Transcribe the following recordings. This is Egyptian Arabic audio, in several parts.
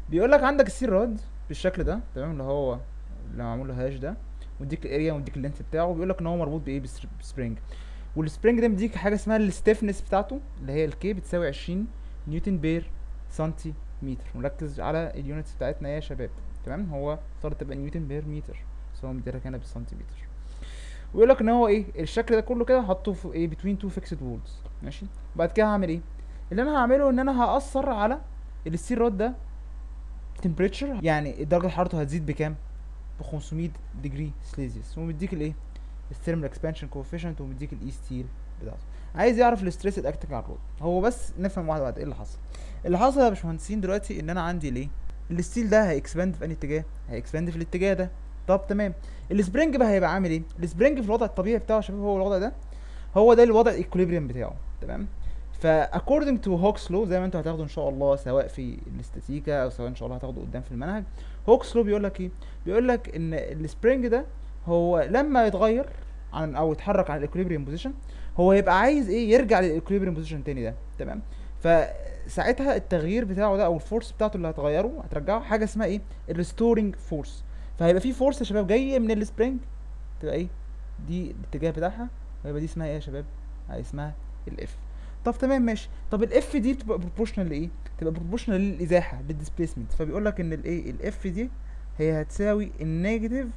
بيقول لك عندك السير راد بالشكل ده تمام اللي هو اللي معمول له هاش ده ويديك الاريا ويديك اللينث بتاعه بيقول لك ان هو مربوط بايه بس- بسبرينج والسبرينج ده مديك حاجه اسمها الستيفنس بتاعته اللي هي الكي بتساوي 20 نيوتن بير سنتيمتر ونركز على اليونتس بتاعتنا يا شباب تمام هو افترض تبقى نيوتن بير متر بس هو مديلك هنا بالسنتيمتر ويقول لك ان هو ايه الشكل ده كله كده حطه في ايه بتوين تو فيكسد وولز ماشي بعد كده هعمل ايه اللي انا هعمله ان انا هاثر على الستيل رود ده تمبريتشر يعني درجه حرارته هتزيد بكام ب 500 ديجري سليزيوس ومديك الايه الثيرمال اكسبانشن كوفيشنت ومديك الاي ستيل بتاعته عايز يعرف الاستريس الاكتنج على الرود هو بس نفهم واحده واحده ايه اللي حصل اللي حصل يا باشمهندسين دلوقتي ان انا عندي ليه الستيل ده هيكسباند في انهي اتجاه هيكسباند في الاتجاه ده طب تمام السبرينج بقى هيبقى عامل ايه السبرينج في الوضع الطبيعي بتاعه يا شباب هو الوضع ده هو ده الوضع الايكوليبريم بتاعه تمام فا according to هوكس لو زي ما انتوا هتاخدوا ان شاء الله سواء في الاستاتيكا او سواء ان شاء الله هتاخدوا قدام في المنهج هوكس لو بيقول لك ايه بيقول لك ان السبرينج ده هو لما يتغير عن او يتحرك عن الايكوليبريم بوزيشن هو هيبقى عايز ايه يرجع للايكوليبريم بوزيشن تاني ده تمام فساعتها التغيير بتاعه ده او الفورس بتاعته اللي هتغيره هترجعه حاجه اسمها ايه الريستورنج فورس فهيبقى في فورس يا شباب جايه من السبرينج تبقى ايه دي الاتجاه بتاعها ويبقى دي اسمها ايه يا شباب هي اسمها الاف طب تمام ماشي طب الاف دي بتبقى بروبورشنال لايه تبقى بروبورشنال للازاحه للديسبيسمنت فبيقول لك ان الايه الاف دي هي هتساوي النيجاتيف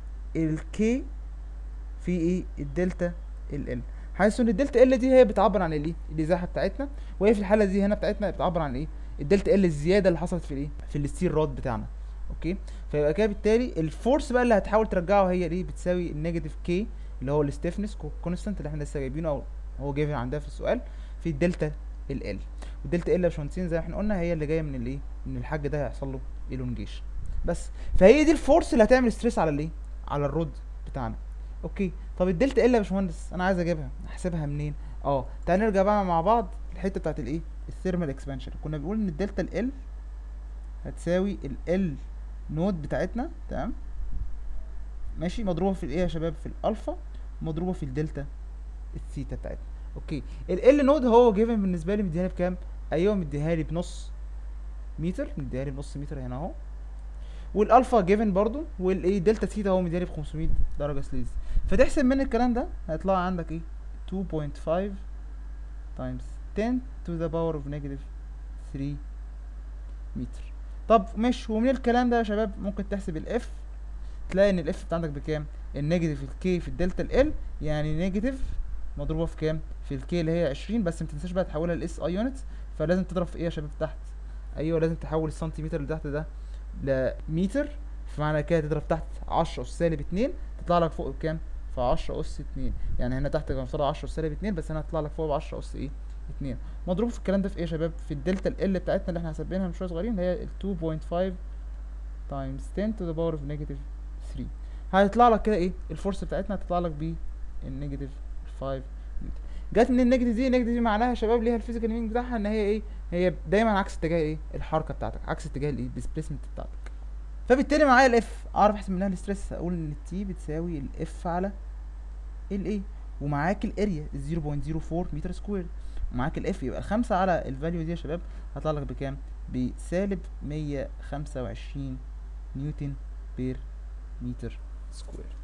الكي في ايه الدلتا ال ال حيث ان الدلتا ال دي هي بتعبر عن الايه الازاحه بتاعتنا وهي في الحاله دي هنا بتاعتنا بتعبر عن ايه الدلتا ال الزياده اللي حصلت في الايه في الستيل رود بتاعنا اوكي فيبقى كده بالتالي الفورس بقى اللي هتحاول ترجعه هي ايه بتساوي النيجاتيف كي اللي هو الستيفنس كونستانت اللي احنا لسه جايبينه او هو جايبه عندها في السؤال في الدلتا ال ال والدلتا ال يا باشمهندسين زي ما احنا قلنا هي اللي جايه من الايه من الحاج ده هيحصل له elongation بس فهي دي الفورس اللي هتعمل ستريس على الايه على الرود بتاعنا اوكي طب الدلتا ال يا باشمهندس انا عايز اجيبها احسبها منين اه تعال نرجع بقى مع بعض الحته بتاعت الايه الثيرمال اكسبانشن كنا بنقول ان الدلتا ال هتساوي ال نود بتاعتنا تمام ماشي مضروبه في الايه يا شباب في الالفا مضروبه في الدلتا الثيتا بتاعتنا اوكي ال نود هو جيفن بالنسبه لي مديها لي بكام ايوه مديها لي بنص متر مديها لي بنص متر هنا اهو والالفا جيفن برضو والايه دلتا ثيتا هو مديها لي ب 500 درجه سليز فتحسب من الكلام ده هيطلع عندك ايه 2.5 times 10 to the power of negative 3 متر طب مش ومن الكلام ده يا شباب ممكن تحسب الاف تلاقي ان الاف بتاعتك بكام النيجاتيف الكي في الدلتا ال يعني نيجاتيف مضروبه في كام في الكي اللي هي 20 بس ما تنساش بقى تحولها لاس اي يونت فلازم تضرب في ايه يا شباب تحت ايوه لازم تحول السنتيمتر اللي تحت ده لمتر فمعنى كده تضرب تحت 10 اس سالب 2 تطلع لك فوق بكام في 10 اس 2 يعني هنا تحت كان مفترض 10 اس سالب 2 بس هنا هتطلع لك فوق ب 10 اس ايه 2 مضروب في الكلام ده في ايه يا شباب في الدلتا ال بتاعتنا اللي احنا حاسبينها من شويه صغيرين اللي هي ال 2.5 times 10 to the power of negative 3 هيطلع لك كده ايه الفورس بتاعتنا هتطلع لك ب النيجاتيف 5 نيوتن جت من النيجاتيف دي النيجاتيف دي معناها يا شباب ليها الفيزيكال مينينج بتاعها ان هي ايه هي دايما عكس اتجاه ايه الحركه بتاعتك عكس اتجاه الايه الديسبيسمنت بتاعتك فبالتالي معايا الاف اعرف احسب منها الاستريس اقول ان التي بتساوي الاف على الايه ومعاك الاريا 0.04 متر سكوير ومعاك الاف يبقى الخمسة على الفاليو دي يا شباب هطلع لك بكام بسالب 125 نيوتن بير متر سكوير